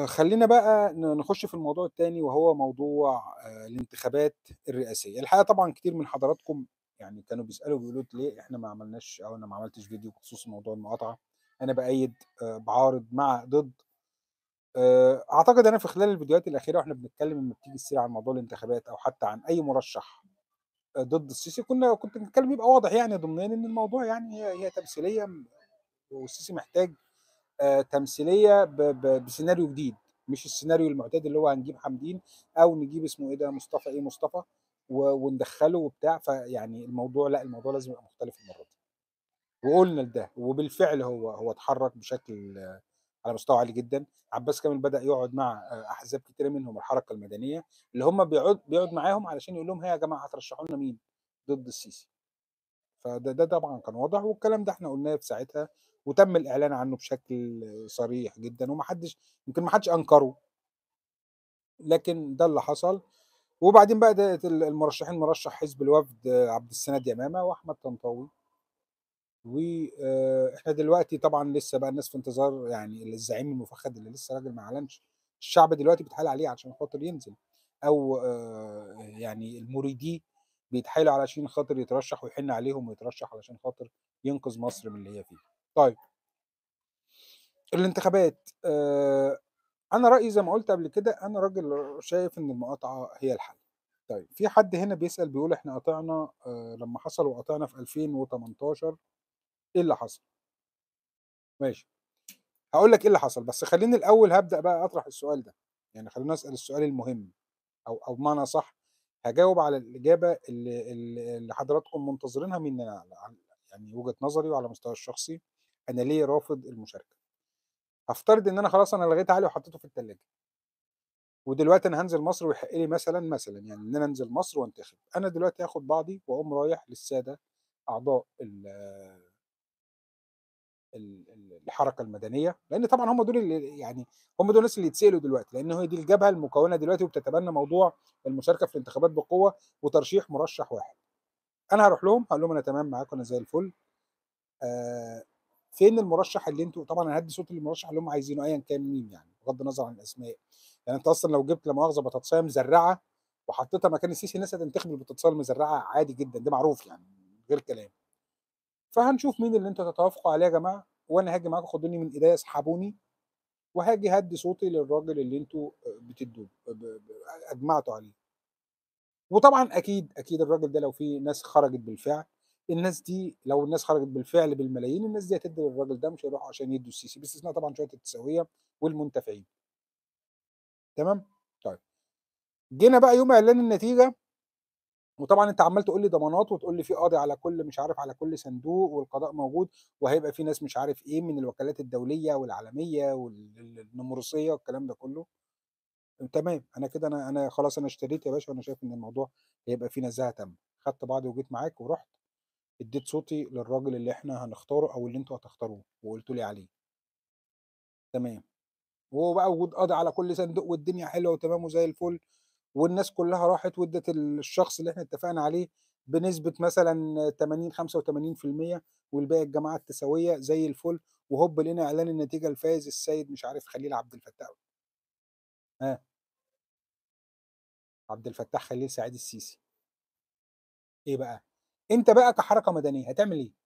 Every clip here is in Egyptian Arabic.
آآ خلّينا بقى ن نخش في الموضوع التاني وهو موضوع آآ الانتخابات الرئاسية. الحقيقة طبعًا كتير من حضراتكم يعني كانوا بيسألوا بيقولوا ليه إحنا ما عملناش أو أنا ما عملتش فيديو بخصوص موضوع المقاطعة، أنا بأيّد آآ باعارض مع ضد. آآ أعتقد أنا في خلال الفيديوهات الأخيرة وإحنا بنتكلم لمّا بتيجي السيرة عن موضوع الانتخابات أو حتى عن أي مرشح آآ ضد السيسي كنا كنت بنتكلم بيبقى واضح يعني ضمنيًا إن الموضوع يعني هي هي تمثيلية م والسيسي محتاج آآ تمثيلية ب ب بسيناريو جديد، مش السيناريو المعتاد اللي هو هنجيب حمدين أو نجيب اسمه إيه ده مصطفى إيه مصطفى و وندخّله وبتاع، فيعني الموضوع لأ، الموضوع لازم يبقى مختلف المرّة دي. وقُلنا لده، وبالفعل هو هو اتحرّك بشكل على مستوى عالي جدًا، عباس كامل بدأ يقعد مع آآ أحزاب كتيرة منهم الحركة المدنية، اللي هم بيقعد بيقعد معاهم علشان يقول لهم ها يا جماعة هترشحوا لنا مين ضد السيسي. فده ده طبعًا كان واضح والكلام ده إحنا قُلناه في ساعتها وتم الإعلان عنه بشكل صريح جدًا وما حدش يمكن ما حدش أنكره. لكن ده اللي حصل، وبعدين بقى ده ال المرشحين مرشح حزب الوفد عبد السند يمامة وأحمد طنطاوي. و آآ إحنا دلوقتي طبعًا لسه بقى الناس في انتظار يعني الزعيم المفخد اللي لسه راجل ما أعلنش، الشعب دلوقتي بيتحايل عليه عشان خاطر ينزل، أو آآ يعني المريديه بيتحايلوا علشان خاطر يترشح ويحن عليهم ويترشح علشان خاطر ينقذ مصر من اللي هي فيه. طيب. الانتخابات آآ أنا رأيي زي ما قُلت قبل كده، أنا راجل شايف إن المقاطعة هي الحل. طيب في حد هنا بيسأل بيقول إحنا قاطعنا آآ لمّا حصل وقاطعنا في 2018 إيه اللي حصل؟ ماشي. هاقول لك إيه اللي حصل، بس خلّيني الأول هابدأ بقى أطرح السؤال ده، يعني خلّيني أسأل السؤال المهم أو أو بمعنى أصح هاجاوب على الإجابة اللي اللي اللي حضراتكم منتظرينها مني أنا عن يعني وجهة نظري وعلى المستوى الشخصي، أنا ليه رافض المشاركة. هافترض إن أنا خلاص أنا لغيت عقلي وحطيته في التلاجة. ودلوقتي أنا هانزل مصر ويحق لي مثلًا، مثلًا يعني إن أنا أنزل مصر وانتخب، أنا دلوقتي هاخد بعضي وأقوم رايح للسادة أعضاء ال ال ال الحركة المدنية، لإن طبعًا هم دول اللي يعني هم دول الناس اللي يتسألوا دلوقتي، لإن هي دي الجبهة المكوّنة دلوقتي وبتتبنى موضوع المشاركة في الانتخابات بقوة وترشيح مرشح واحد. أنا هاروح لهم هاقول لهم أنا تمام معاكم أنا زي الفل. آآ فين المرشح اللي أنتم طبعًا أنا هادّي صوتي للمرشح اللي هم عايزينه أيًا كان مين يعني، بغض النظر عن الأسماء. يعني أنت أصلًا لو جبت لا مؤاخذة بطاطساية مزرعة وحطيتها مكان السيسي الناس هتنتخب البطاطساية المزرعة عادي جدًا، ده معروف يعني من غير كلام. فهنشوف مين اللي أنتم تتوافقوا عليه يا جماعة، وأنا هاجي معاكم خدوني من إيديّا اسحبوني، وهاجي هادّي صوتي للراجل اللي أنتم آآ بتدّوه ب ب أجمعتوا عليه. وطبعًا أكيد، أكيد الراجل ده لو في ناس خرجت بالفعل، الناس دي لو الناس خرجت بالفعل بالملايين، الناس دي هتدّي للراجل ده مش هيروحوا عشان يدّوا السيسي، باستثناء طبعًا شوية التساوية والمنتفعين. تمام؟ طيب. جينا بقى يوم إعلان النتيجة وطبعًا أنت عمّال تقول لي ضمانات وتقول لي في قاضي على كل مش عارف على كل صندوق والقضاء موجود وهيبقى في ناس مش عارف إيه من الوكالات الدولية والعالمية وال ال النمرسية والكلام ده كله. تمام، أنا كده أنا أنا خلاص أنا اشتريت يا باشا وأنا شايف إن الموضوع هيبقى فيه نزاهة تامة. خدت بعضي وجيت معاك ورُحت ادّيت صوتي للراجل اللي إحنا هنختاره أو اللي أنتم هتختاروه وقُلتوا لي عليه. تمام. وبقى وجود قاضي على كل صندوق والدنيا حلوة وتمام وزي الفل، والناس كلّها راحت وادّت الشخص اللي إحنا اتفقنا عليه بنسبة مثلًا 80، 85% والباقي الجماعة التساوية زي الفل، وهوب لقينا إعلان النتيجة الفايز السيد مش عارف خليل عبد الفتاح. ها. عبد الفتاح خليل سعيد السيسي. إيه بقى؟ أنت بقى كحركة مدنية هتعمل إيه؟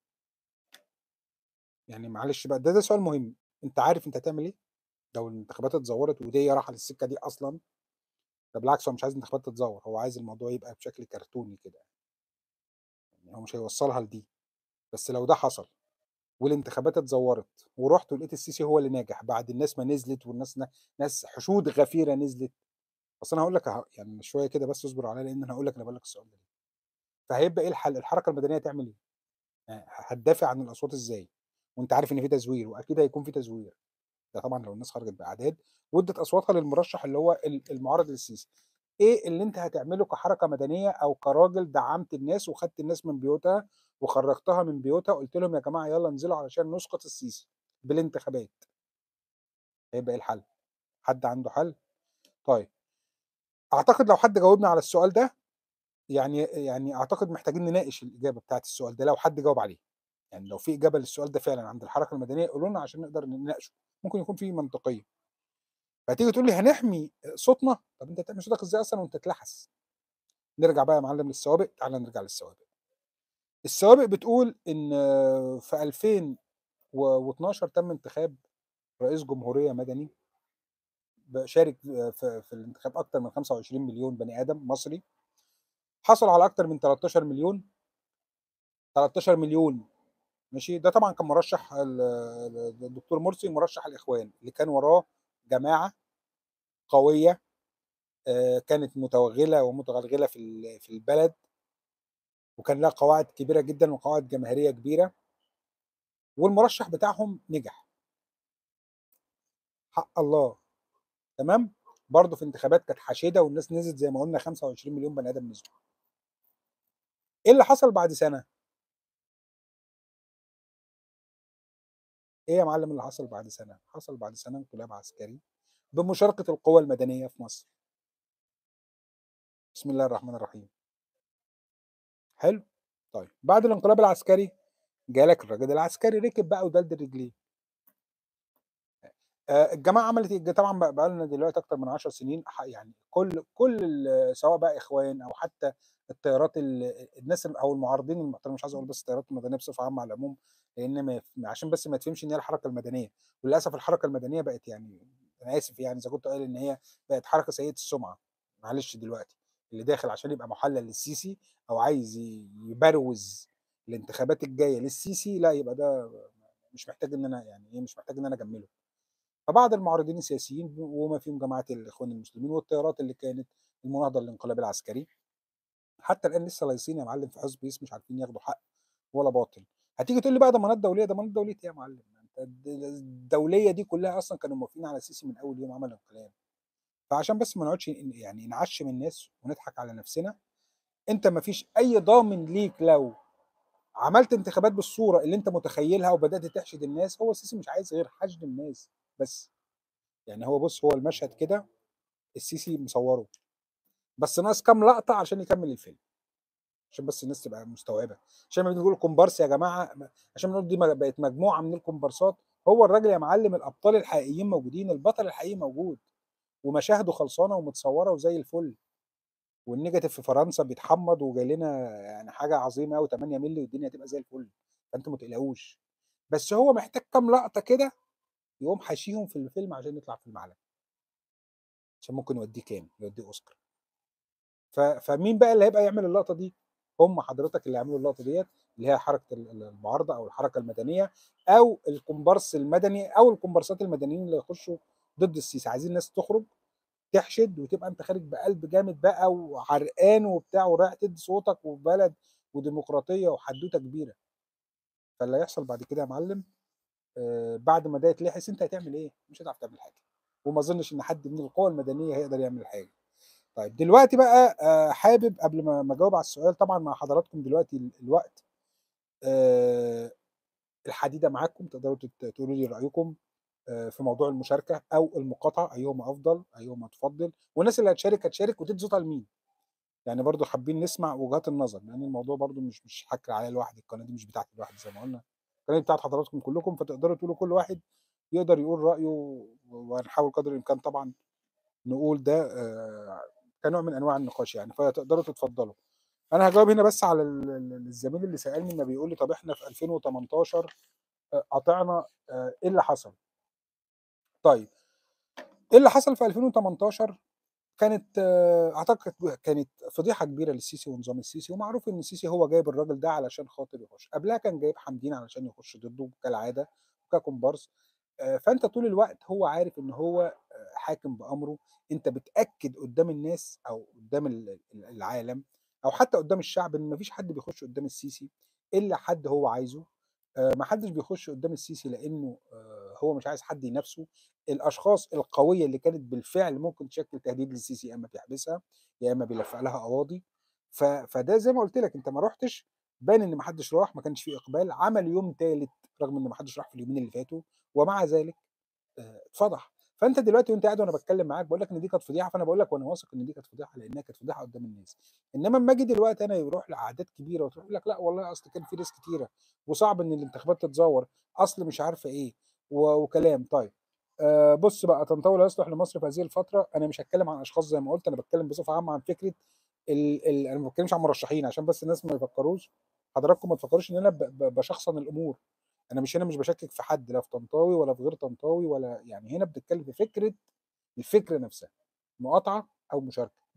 يعني معلش بقى ده ده سؤال مهم، أنت عارف أنت هتعمل إيه؟ لو الانتخابات اتزوّرت وهي رايحة للسكة دي أصلًا؟ ده بالعكس هو مش عايز الانتخابات تتزوّر، هو عايز الموضوع يبقى بشكل كرتوني كده. يعني هو مش هيوصّلها لدي، بس لو ده حصل والانتخابات اتزوّرت ورُحت ولقيت السيسي هو اللي ناجح بعد الناس ما نزلت والناس ن ناس حشود غفيرة نزلت، أصل أنا هاقول لك أهو يعني شوية كده بس اصبر عليّا لإن أنا هاقول لك أنا باقول لك السؤال ده ليه. فهيبقى إيه الحل؟ الحركة المدنية تعمل إيه؟ آآ هتدافع عن الأصوات إزاي؟ وأنت عارف إن في تزوير وأكيد هيكون في تزوير. ده طبعًا لو الناس خرجت بأعداد وادّت أصواتها للمرشح اللي هو ال المعارض للسيسي. إيه اللي أنت هتعمله كحركة مدنية أو كراجل دعّمت الناس وخدت الناس من بيوتها وخرّجتها من بيوتها وقُلت لهم يا جماعة يالّا انزلوا علشان نسقط السيسي بالانتخابات؟ هيبقى إيه الحل؟ حد عنده حل؟ طيب. أعتقد لو حد جاوبني على السؤال ده، يعني يعني أعتقد محتاجين نناقش الإجابة بتاعة السؤال ده لو حد جاوب عليه. يعني لو في إجابة للسؤال ده فعلًا عند الحركة المدنية قولوا لنا عشان نقدر نناقشه، ممكن يكون في منطقية. فتيجي تقول لي هنحمي صوتنا طب انت تحمي صوتك ازاي اصلا وانت اتلحس نرجع بقى يا معلم للسوابق تعال نرجع للسوابق السوابق بتقول ان في 2012 تم انتخاب رئيس جمهوريه مدني شارك في, في الانتخاب اكثر من 25 مليون بني ادم مصري حصل على اكثر من 13 مليون 13 مليون ماشي ده طبعا كان مرشح الدكتور مرسي مرشح الاخوان اللي كان وراه جماعه قويه كانت متوغله ومتغلغله في في البلد وكان لها قواعد كبيره جدا وقواعد جماهيريه كبيره والمرشح بتاعهم نجح حق الله تمام برضه في انتخابات كانت حشيده والناس نزلت زي ما قلنا 25 مليون بني ادم نزلوا ايه اللي حصل بعد سنه ايه يا معلم اللي حصل بعد سنه حصل بعد سنه انقلاب عسكري بمشاركه القوى المدنيه في مصر بسم الله الرحمن الرحيم حلو طيب بعد الانقلاب العسكري جالك الراجل العسكري ركب بقى ودلدل رجليه الجماعه عملت ايه طبعا بقى لنا دلوقتي اكتر من 10 سنين يعني كل كل سواء بقى اخوان او حتى التيارات الناس او المعارضين المحترمين مش عايز اقول بس التيارات المدنيه بصفه عامه على العموم لان ما عشان بس ما تفهمش ان هي الحركه المدنيه وللاسف الحركه المدنيه بقت يعني انا اسف يعني اذا كنت قايل ان هي بقت حركه سيئه السمعه معلش دلوقتي اللي داخل عشان يبقى محلل للسيسي او عايز يبروز الانتخابات الجايه للسيسي لا يبقى ده مش محتاج ان انا يعني ايه مش محتاج ان انا اجمله فبعض المعارضين السياسيين وما فيهم جماعه الاخوان المسلمين والتيارات اللي كانت المناهضه للانقلاب العسكري حتى الان لسه لايصين يا معلم في حزب مش عارفين ياخدوا حق ولا باطل هتيجي تقول لي بقى ضمانات دوليه ضمانات دوليه ايه يا معلم انت الدوليه دي كلها اصلا كانوا موافقين على السيسي من اول يوم عمل الانقلاب فعشان بس ما نقعدش يعني نعشم الناس ونضحك على نفسنا انت ما فيش اي ضامن ليك لو عملت انتخابات بالصوره اللي انت متخيلها وبدات تحشد الناس هو السيسي مش عايز غير حشد الناس بس يعني هو بص هو المشهد كده السيسي مصوره بس ناقص كام لقطه عشان يكمل الفيلم عشان بس الناس تبقى مستوعبه عشان ما بنقول كومبارس يا جماعه عشان بنقول دي بقت مجموعه من الكومبارسات هو الراجل يا معلم الابطال الحقيقيين موجودين البطل الحقيقي موجود ومشاهده خلصانه ومتصوره وزي الفل والنيجاتيف في فرنسا بيتحمض وجاي لنا يعني حاجه عظيمه قوي 8 مللي والدنيا هتبقى زي الفل فانتوا ما تقلقوش بس هو محتاج كام لقطه كده يقوم حاشيهم في الفيلم عشان يطلع في المعلم عشان ممكن يوديه كام يوديه اوسكار فمين بقى اللي هيبقى يعمل اللقطه دي هم حضرتك اللي يعملوا اللقطه ديت اللي هي حركه المعارضه او الحركه المدنيه او الكومبارس المدني او الكومبارسات المدنيين اللي يخشوا ضد السيسي عايزين الناس تخرج تحشد وتبقى انت خارج بقلب جامد بقى وعرقان وبتاع ورايح تدي صوتك وفي بلد وديمقراطيه وحدوته كبيره فاللي هيحصل بعد كده يا معلم آه بعد ما ده يتلحس انت هتعمل ايه؟ مش هتعرف تعمل حاجه وما اظنش ان حد من القوى المدنيه هيقدر يعمل حاجه. طيب دلوقتي بقى آه حابب قبل ما اجاوب على السؤال طبعا مع حضراتكم دلوقتي الوقت آه الحديده معاكم تقدروا تقولوا لي رايكم في موضوع المشاركه او المقاطعه ايهما افضل ايهما تفضل والناس اللي هتشارك هتشارك وتدي صوتها لمين يعني برضو حابين نسمع وجهات النظر لان الموضوع برضو مش مش حكر عليا لوحدي القناه دي مش بتاعتي لوحدي زي ما قلنا القناه بتاعت حضراتكم كلكم فتقدروا تقولوا كل واحد يقدر يقول رايه وهنحاول قدر الامكان طبعا نقول ده كنوع من انواع النقاش يعني فتقدروا تتفضلوا انا هجاوب هنا بس على الزميل اللي سالني ما بيقول لي طب احنا في 2018 قطعنا ايه اللي حصل طيب ايه اللي حصل في 2018 كانت اعتقد كانت فضيحه كبيره للسيسي ونظام السيسي ومعروف ان السيسي هو جايب الراجل ده علشان خاطر يخش قبلها كان جايب حمدين علشان يخش ضده كالعاده ككومبارس فانت طول الوقت هو عارف ان هو حاكم بامره انت بتاكد قدام الناس او قدام العالم او حتى قدام الشعب ان مفيش حد بيخش قدام السيسي الا حد هو عايزه ما حدش بيخش قدام السيسي لانه هو مش عايز حد ينافسه الاشخاص القويه اللي كانت بالفعل ممكن تشكل تهديد للسيسي يا اما بيحبسها يا اما بيلفق لها قواضي فده زي ما قلت لك انت ما رحتش بان ان ما حدش راح ما كانش فيه اقبال عمل يوم ثالث رغم ان ما حدش راح في اليومين اللي فاتوا ومع ذلك اتفضح فانت دلوقتي وانت قاعد وانا بتكلم معاك بقول لك ان دي كانت فضيحه فانا بقول لك وانا واثق ان دي كانت فضيحه لانها كانت فضيحه قدام الناس انما اما اجي دلوقتي انا يروح لاعداد كبيره وتروح لك لا والله اصل كان في ناس كتيره وصعب ان الانتخابات تتزور اصل مش عارفه ايه وكلام طيب آآ بُص بقى، طنطاوي لا يصلح لمصر في هذه الفترة، أنا مش هاتكلّم عن أشخاص زي ما قُلت، أنا باتكلّم بصفة عامة عن فكرة ال ال أنا ما باتكلّمش عن مرشحين عشان بس الناس ما يفكّروش حضراتكم ما تفكّروش إن أنا ب ب باشخصن الأمور، أنا مش هنا مش باشكّك في حد لا في طنطاوي ولا في غير طنطاوي ولا يعني هنا بنتكلّم في فكرة الفكرة نفسها، مقاطعة أو مشاركة.